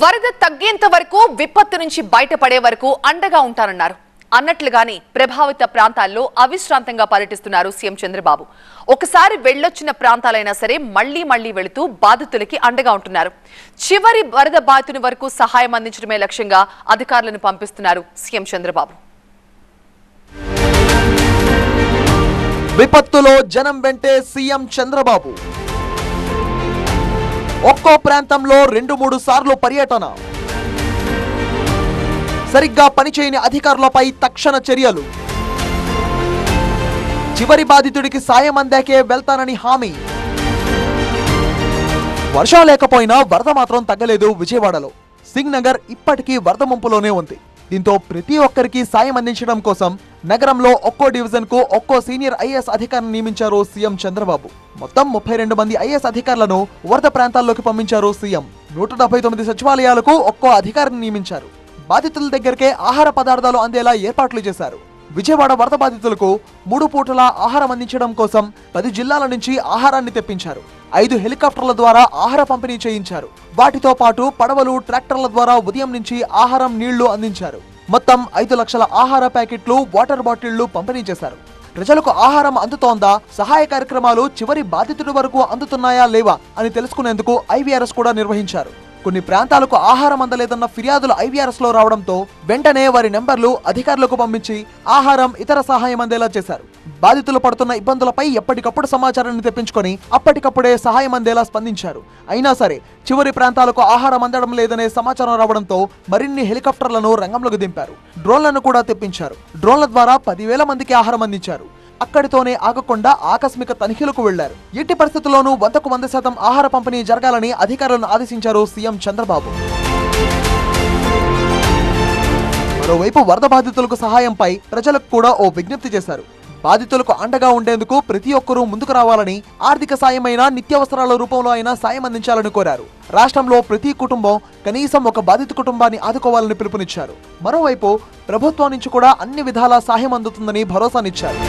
వరద తగ్గేంత వరకు విపత్తు నుంచి బయటపడే వరకు అండగా ఉంటానన్నారు అన్నట్లుగానే ప్రభావిత ప్రాంతాల్లో అవిశ్రాంతంగా పర్యటిస్తున్నారు సీఎం చంద్రబాబు ఒకసారి వెళ్ళొచ్చిన ప్రాంతాలైనా సరే మళ్లీ మళ్లీ వెళుతూ బాధితులకి అండగా ఉంటున్నారు చివరి వరద బాధితుని వరకు సహాయం అందించడమే లక్ష్యంగా అధికారులను పంపిస్తున్నారు సీఎం చంద్రబాబు విపత్తులో జనం వెంటే సీఎం చంద్రబాబు ఒక్కో ప్రాంతంలో రెండు మూడు సార్లు పర్యటన సరిగ్గా పనిచేయని అధికారులపై తక్షణ చర్యలు చివరి బాధితుడికి సాయం అందాకే వెళ్తానని హామీ వర్షం లేకపోయినా వరద మాత్రం తగ్గలేదు విజయవాడలో సింగ్ నగర్ ఇప్పటికీ వరద ముంపులోనే ఉంది దీంతో ప్రతి ఒక్కరికి సాయం అందించడం కోసం నగరంలో ఒక్కో డివిజన్ కు ఒక్కో సీనియర్ ఐఏఎస్ అధికారిని నియమించారు సీఎం చంద్రబాబు మొత్తం ముప్పై రెండు మంది ఐఏఎస్ అధికారులను వరద ప్రాంతాల్లోకి పంపించారు సీఎం నూట డెబ్బై తొమ్మిది సచివాలయాలకు ఒక్కో అధికారిని నియమించారు బాధితుల దగ్గరకే ఆహార పదార్థాలు అందేలా ఏర్పాట్లు చేశారు విజయవాడ వరద బాధితులకు మూడు పూటల ఆహారం అందించడం కోసం పది జిల్లాల నుంచి ఆహారాన్ని తెప్పించారు ఐదు హెలికాప్టర్ల ద్వారా ఆహార పంపిణీ చేయించారు వాటితో పాటు పడవలు ట్రాక్టర్ల ద్వారా ఉదయం నుంచి ఆహారం నీళ్లు అందించారు మొత్తం ఐదు లక్షల ఆహార ప్యాకెట్లు వాటర్ బాటిళ్లు పంపిణీ చేశారు ప్రజలకు ఆహారం అందుతోందా సహాయ కార్యక్రమాలు చివరి బాధితుడి వరకు అందుతున్నాయా లేవా అని తెలుసుకునేందుకు ఐవీఆర్ఎస్ కూడా నిర్వహించారు కొన్ని ప్రాంతాలకు ఆహారం అందలేదన్న ఫిర్యాదులు ఐవీఆర్ఎస్ లో రావడంతో వెంటనే వారి నెంబర్లు అధికారులకు పంపించి ఆహారం ఇతర సహాయం అందేలా చేశారు బాధితులు పడుతున్న ఇబ్బందులపై ఎప్పటికప్పుడు సమాచారాన్ని తెప్పించుకొని అప్పటికప్పుడే సహాయం అందేలా స్పందించారు అయినా సరే చివరి ప్రాంతాలకు ఆహారం అందడం లేదనే సమాచారం రావడంతో మరిన్ని హెలికాప్టర్లను రంగంలోకి దింపారు డ్రోన్లను కూడా తెప్పించారు డ్రోన్ల ద్వారా పదివేల మందికి ఆహారం అందించారు అక్కడితోనే ఆగకుండా ఆకస్మిక తనిఖీలకు వెళ్లారు ఎట్టి పరిస్థితుల్లోనూ వందకు వంద శాతం ఆహార పంపిణీ జరగాలని అధికారులను ఆదేశించారు సీఎం చంద్రబాబు మరోవైపు వరద బాధితులకు సహాయంపై ప్రజలకు కూడా ఓ విజ్ఞప్తి చేశారు బాధితులకు అండగా ఉండేందుకు ప్రతి ఒక్కరూ ముందుకు రావాలని ఆర్థిక సాయమైనా నిత్యావసరాల రూపంలో అయినా సాయం అందించాలని కోరారు రాష్ట్రంలో ప్రతి కుటుంబం కనీసం ఒక బాధిత కుటుంబాన్ని ఆదుకోవాలని పిలుపునిచ్చారు మరోవైపు ప్రభుత్వం నుంచి కూడా అన్ని విధాలా సాయం అందుతుందని భరోసానిచ్చారు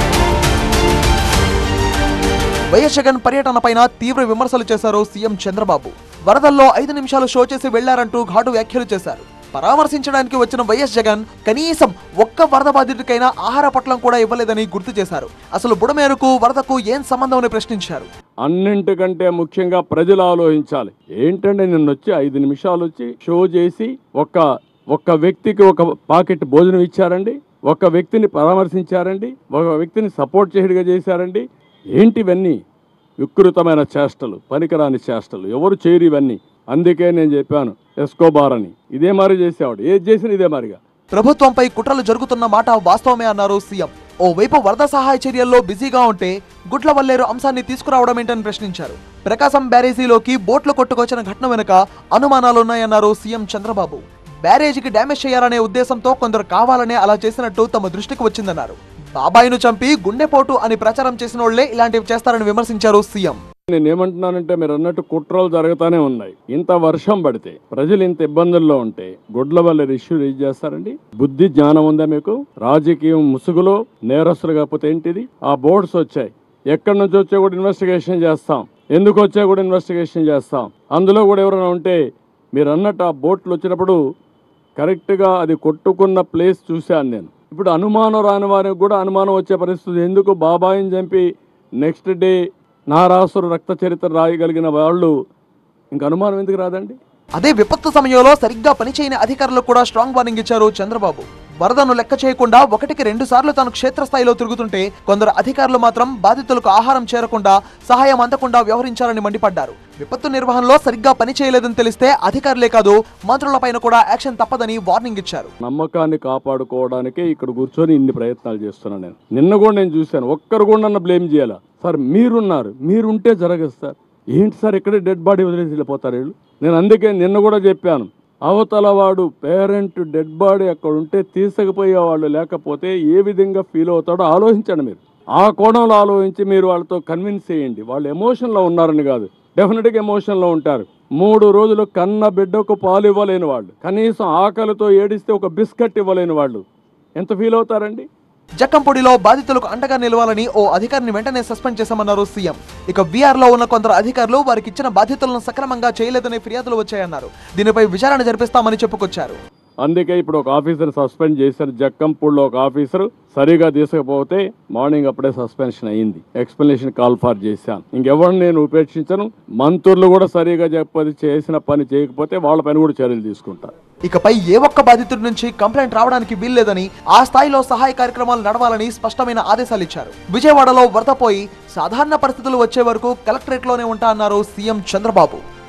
వైఎస్ జగన్ పర్యటనపైన తీవ్ర విమర్శలు చేశారు సీఎం చంద్రబాబు వరదల్లో ఐదు నిమిషాలు షో చేసి వెళ్లారంటూ ఘాటు వ్యాఖ్యలు చేశారు పరామర్శించడానికి వచ్చిన వైఎస్ జగన్ కనీసం ఒక్క వరద బాధితుడికైనా ఆహార పట్లం కూడా ఇవ్వలేదని గుర్తు చేశారు అసలు బుడమేరుకు వరదకు ఏం సంబంధం అని ప్రశ్నించారు అన్నింటికంటే ముఖ్యంగా ప్రజలు ఆలోచించాలి ఏంటంటే నిన్న వచ్చి ఐదు నిమిషాలు వచ్చి షో చేసి ఒక్క ఒక్క వ్యక్తికి ఒక పాకెట్ భోజనం ఇచ్చారండి ఒక వ్యక్తిని పరామర్శించారండి ఒక వ్యక్తిని సపోర్ట్ చేయడిగా చేశారండి ఏంటి ఇవన్నీ వికృతమైన చేష్టలు పనికిరాని చేష్టలు ఎవరు చేయరు ఇవన్నీ అందుకే నేను చెప్పాను ఎస్కోబార్ అని ఇదే మరి చేసేవాడు ఏది చేసినా ఇదే మరిగా ప్రభుత్వంపై కుట్రలు జరుగుతున్న మాట వాస్తవమే అన్నారు సీఎం ఓవైపు వరద సహాయ చర్యల్లో బిజీగా ఉంటే గుడ్ల వల్లేరు అంశాన్ని తీసుకురావడం ఏంటని ప్రశ్నించారు ప్రకాశం బ్యారేజీలోకి బోట్లు కొట్టుకొచ్చిన ఘటన వెనుక అనుమానాలున్నాయన్నారు సీఎం చంద్రబాబు బ్యారేజీకి డ్యామేజ్ చేయాలనే ఉద్దేశంతో కొందరు కావాలనే అలా చేసినట్టు తమ దృష్టికి వచ్చిందన్నారు బాబాయిను చంపి గుండెపోటు అని ప్రచారం చేసిన వాళ్లే ఇలాంటివి చేస్తారని విమర్శించారు సీఎం నేను ఏమంటున్నానంటే మీరు అన్నట్టు కుట్రలు జరుగుతూనే ఉన్నాయి ఇంత వర్షం పడితే ప్రజలు ఇంత ఇబ్బందుల్లో ఉంటే గుడ్ల వల్ల ఇష్యూ రేజ్ చేస్తారండి బుద్ధి జ్ఞానం ఉందా మీకు రాజకీయం ముసుగులో నేరస్తులు కాకపోతే ఏంటిది ఆ బోర్డ్స్ వచ్చాయి ఎక్కడి నుంచి వచ్చా కూడా ఇన్వెస్టిగేషన్ చేస్తాం ఎందుకు వచ్చా కూడా ఇన్వెస్టిగేషన్ చేస్తాం అందులో కూడా ఎవరైనా ఉంటే మీరు అన్నట్టు ఆ బోట్లు వచ్చినప్పుడు కరెక్ట్గా అది కొట్టుకున్న ప్లేస్ చూశాను నేను ఇప్పుడు అనుమానం రాని వారికి కూడా అనుమానం వచ్చే పరిస్థితి ఎందుకు బాబాయిని చంపి నెక్స్ట్ డే నారాసురు రక్త చరిత్ర రాయగలిగిన వాళ్ళు ఇంక అనుమానం ఎందుకు రాదండి అదే విపత్తు సమయంలో సరిగ్గా పనిచేయని అధికారులకు కూడా స్ట్రాంగ్ వార్నింగ్ ఇచ్చారు చంద్రబాబు వరదను లెక్క చేయకుండా ఒకటికి రెండు సార్లు తాను క్షేత్రస్థాయిలో తిరుగుతుంటే కొందరు అధికారులు మాత్రం బాధితులకు ఆహారం చేరకుండా సహాయం అందకుండా వ్యవహరించాలని మండిపడ్డారు విపత్తు నిర్వహణలో సరిగ్గా పని చేయలేదని తెలిస్తే అధికారులే కాదు మంత్రులపైన కూడా యాక్షన్ తప్పదని వార్నింగ్ ఇచ్చారు నమ్మకాన్ని కాపాడుకోవడానికే ఇక్కడ కూర్చొని ఇన్ని ప్రయత్నాలు చేస్తున్నాను నేను నిన్న కూడా నేను చూశాను ఒక్కరు కూడా నన్ను బ్లేమ్ చేయాలా సార్ మీరున్నారు మీరుంటే జరగదు సార్ ఏంటి సార్ ఇక్కడే డెడ్ బాడీ వదిలేసి వెళ్ళిపోతారు వీళ్ళు నేను అందుకే నిన్న కూడా చెప్పాను అవతల వాడు పేరెంట్ డెడ్ బాడీ అక్కడ ఉంటే తీసుకుపోయే వాళ్ళు లేకపోతే ఏ విధంగా ఫీల్ అవుతాడో ఆలోచించండి మీరు ఆ కోణంలో ఆలోచించి మీరు వాళ్ళతో కన్విన్స్ చేయండి వాళ్ళు ఎమోషన్లో ఉన్నారని కాదు డెఫినెట్గా ఎమోషన్లో ఉంటారు మూడు రోజులు కన్న బిడ్డకు పాలు ఇవ్వలేని వాళ్ళు కనీసం ఆకలితో ఏడిస్తే ఒక బిస్కెట్ ఇవ్వలేని వాళ్ళు ఎంత ఫీల్ అవుతారండి జక్కంపొడిలో బాధితులకు అండగా నిలవాలని ఓ అధికారిని వెంటనే సస్పెండ్ చేశామన్నారు సీఎం ఇక బీఆర్ లో ఉన్న కొందరు అధికారులు వారికి ఇచ్చిన బాధ్యతలను సక్రమంగా చేయలేదనే ఫిర్యాదులు వచ్చాయన్నారు దీనిపై విచారణ జరిపిస్తామని చెప్పుకొచ్చారు అందుకే ఇప్పుడు ఒక ఆఫీసర్ సస్పెండ్ చేశారు జక్కంపూడిలో ఒక ఆఫీసర్ సరిగా తీసుకపోతే మార్నింగ్ అప్పుడే సస్పెన్షన్ అయింది ఎక్స్ప్లెనేషన్ కాల్ ఫార్ చేశాను ఇంకెవరిని నేను ఉపేక్షించను మంత్రులు కూడా సరిగా చెప్పది చేసిన పని చేయకపోతే వాళ్ళపైన కూడా చర్యలు తీసుకుంటా ఇకపై ఏ ఒక్క బాధితుడి నుంచి కంప్లైంట్ రావడానికి వీల్లేదని ఆ స్థాయిలో సహాయ కార్యక్రమాలు నడవాలని స్పష్టమైన ఆదేశాలు ఇచ్చారు విజయవాడలో వరద పోయి సాధారణ పరిస్థితులు వచ్చే వరకు కలెక్టరేట్లోనే ఉంటా అన్నారు సీఎం చంద్రబాబు